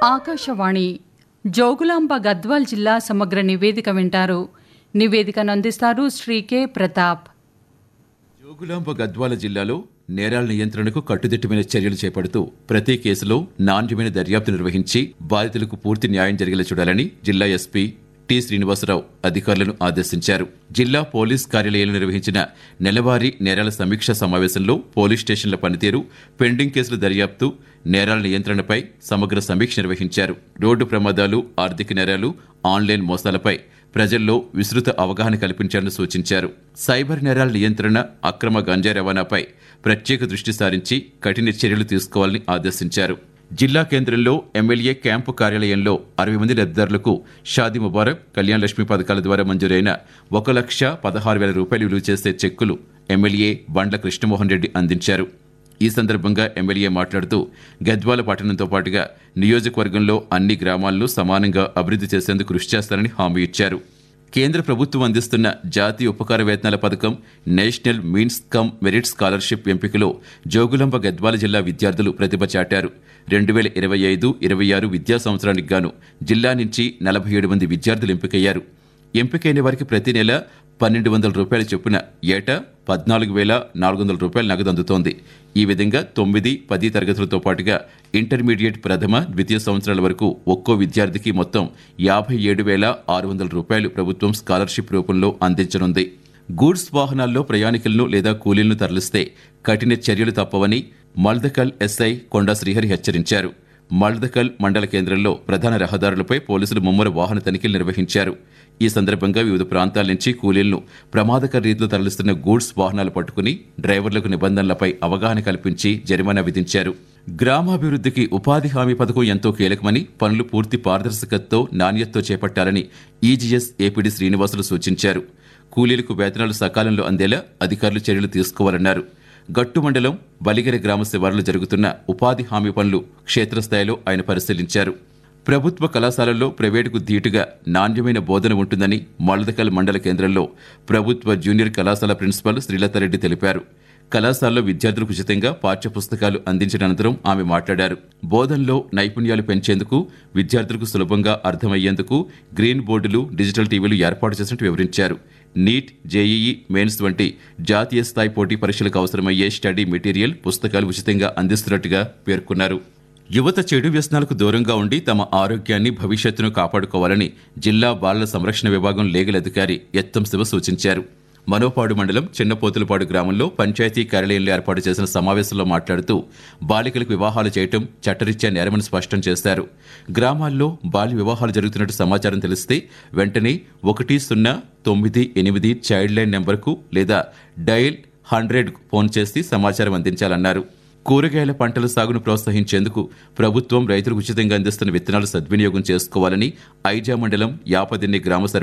ఆకాశవాణి జోగులాంబ గద్వాల్ జిల్లా సమగ్ర నివేదిక వింటారు నివేదికను అందిస్తారు శ్రీ కె ప్రతాప్ జోగులాంబ గద్వాల జిల్లాలో నేరాల నియంత్రణకు కట్టుదిట్టమైన చర్యలు చేపడుతూ ప్రతి కేసులో నాణ్యమైన దర్యాప్తు నిర్వహించి బాధితులకు పూర్తి న్యాయం జరిగేలా చూడాలని జిల్లా ఎస్పీ టి శ్రీనివాసరావు అధికారులను ఆదేశించారు జిల్లా పోలీస్ కార్యాలయంలో నిర్వహించిన నెలవారీ నేరాల సమీక్ష సమావేశంలో పోలీస్ స్టేషన్ల పనితీరు పెండింగ్ కేసుల దర్యాప్తు నేరాల నియంత్రణపై సమగ్ర సమీక్ష నిర్వహించారు రోడ్డు ప్రమాదాలు ఆర్థిక నేరాలు ఆన్లైన్ మోసాలపై ప్రజల్లో విస్తృత అవగాహన కల్పించాలని సూచించారు సైబర్ నేరాల నియంత్రణ అక్రమ గంజా రవాణాపై ప్రత్యేక దృష్టి సారించి కఠిన చర్యలు తీసుకోవాలని ఆదేశించారు జిల్లా కేంద్రంలో ఎమ్మెల్యే క్యాంపు కార్యాలయంలో అరవై మంది లబ్ధిదారులకు షాదీ ముబారక్ కళ్యాణ్ లక్ష్మి పథకాల ద్వారా మంజూరైన ఒక లక్ష పదహారు వేల రూపాయలు విలువ చేసే చెక్కులు ఎమ్మెల్యే బండ్ల కృష్ణమోహన్ రెడ్డి అందించారు ఈ సందర్భంగా ఎమ్మెల్యే మాట్లాడుతూ గద్వాల పట్టణంతో పాటుగా నియోజకవర్గంలో అన్ని గ్రామాలను సమానంగా అభివృద్ధి చేసేందుకు కృషి చేస్తారని హామీ ఇచ్చారు కేంద్ర ప్రభుత్వం అందిస్తున్న జాతీయ ఉపకార వేతనాల పథకం national means cum merit scholarship ఎంపికలో జోగులాంబ గద్వాల జిల్లా విద్యార్థులు ప్రతిభ చాటారు రెండు వేల ఇరవై ఐదు ఇరవై ఆరు విద్యా సంవత్సరానికి గాను జిల్లా నుంచి నలభై ఏడు మంది విద్యార్థులు ఎంపికయ్యారు ఎంపికైన వారికి ప్రతి నెల పన్నెండు వందల రూపాయల చొప్పున ఏటా పద్నాలుగు వేల నాలుగు వందల రూపాయల నగదు అందుతోంది ఈ విధంగా తొమ్మిది పది తరగతులతో పాటుగా ఇంటర్మీడియట్ ప్రథమ ద్వితీయ సంవత్సరాల వరకు ఒక్కో విద్యార్థికి మొత్తం యాభై ఏడు వేల ఆరు వందల రూపాయలు ప్రభుత్వం స్కాలర్షిప్ రూపంలో అందించనుంది గూడ్స్ వాహనాల్లో ప్రయాణికులను లేదా కూలీలను తరలిస్తే కఠిన చర్యలు తప్పవని మల్దకల్ ఎస్ఐ కొండా శ్రీహరి హెచ్చరించారు మల్దకల్ మండల కేంద్రంలో ప్రధాన రహదారులపై పోలీసులు ముమ్మర వాహన తనిఖీలు నిర్వహించారు ఈ సందర్భంగా వివిధ ప్రాంతాల నుంచి కూలీలను ప్రమాదకర రీతిలో తరలిస్తున్న గూడ్స్ వాహనాలు పట్టుకుని డ్రైవర్లకు నిబంధనలపై అవగాహన కల్పించి జరిమానా విధించారు గ్రామాభివృద్ధికి ఉపాధి హామీ పథకం ఎంతో కీలకమని పనులు పూర్తి పారదర్శకతతో నాణ్యతతో చేపట్టాలని ఈజీఎస్ ఏపీడీ శ్రీనివాసులు సూచించారు కూలీలకు వేతనాలు సకాలంలో అందేలా అధికారులు చర్యలు తీసుకోవాలన్నారు గట్టు మండలం బలిగెర గ్రామ శివారులో జరుగుతున్న ఉపాధి హామీ పనులు క్షేత్రస్థాయిలో ఆయన పరిశీలించారు ప్రభుత్వ కళాశాలల్లో ప్రైవేటుకు ధీటుగా నాణ్యమైన బోధన ఉంటుందని మలదకల్ మండల కేంద్రంలో ప్రభుత్వ జూనియర్ కళాశాల ప్రిన్సిపల్ శ్రీలతారెడ్డి తెలిపారు కళాశాలలో విద్యార్థులకు ఉచితంగా పాఠ్యపుస్తకాలు అందించిన అనంతరం ఆమె మాట్లాడారు బోధనలో నైపుణ్యాలు పెంచేందుకు విద్యార్థులకు సులభంగా అర్థమయ్యేందుకు గ్రీన్ బోర్డులు డిజిటల్ టీవీలు ఏర్పాటు చేసినట్టు వివరించారు నీట్ జేఈఈ మెయిన్స్ వంటి జాతీయ స్థాయి పోటీ పరీక్షలకు అవసరమయ్యే స్టడీ మెటీరియల్ పుస్తకాలు ఉచితంగా అందిస్తున్నట్టుగా పేర్కొన్నారు యువత చెడు వ్యసనాలకు దూరంగా ఉండి తమ ఆరోగ్యాన్ని భవిష్యత్తును కాపాడుకోవాలని జిల్లా బాలల సంరక్షణ విభాగం లీగల్ అధికారి ఎత్తం శివ సూచించారు మనోపాడు మండలం చిన్నపోతులపాడు గ్రామంలో పంచాయతీ కార్యాలయంలో ఏర్పాటు చేసిన సమావేశంలో మాట్లాడుతూ బాలికలకు వివాహాలు చేయటం చట్టరీత్యా నేరమని స్పష్టం చేశారు గ్రామాల్లో బాల్య వివాహాలు జరుగుతున్నట్టు సమాచారం తెలిస్తే వెంటనే ఒకటి సున్నా తొమ్మిది ఎనిమిది చైల్డ్ లైన్ నెంబర్కు లేదా డయల్ హండ్రెడ్ ఫోన్ చేసి సమాచారం అందించాలన్నారు కూరగాయల పంటల సాగును ప్రోత్సహించేందుకు ప్రభుత్వం రైతులకు ఉచితంగా అందిస్తున్న విత్తనాలు సద్వినియోగం చేసుకోవాలని ఐజా మండలం యాపదిన్ని గ్రామ సర్పంచ్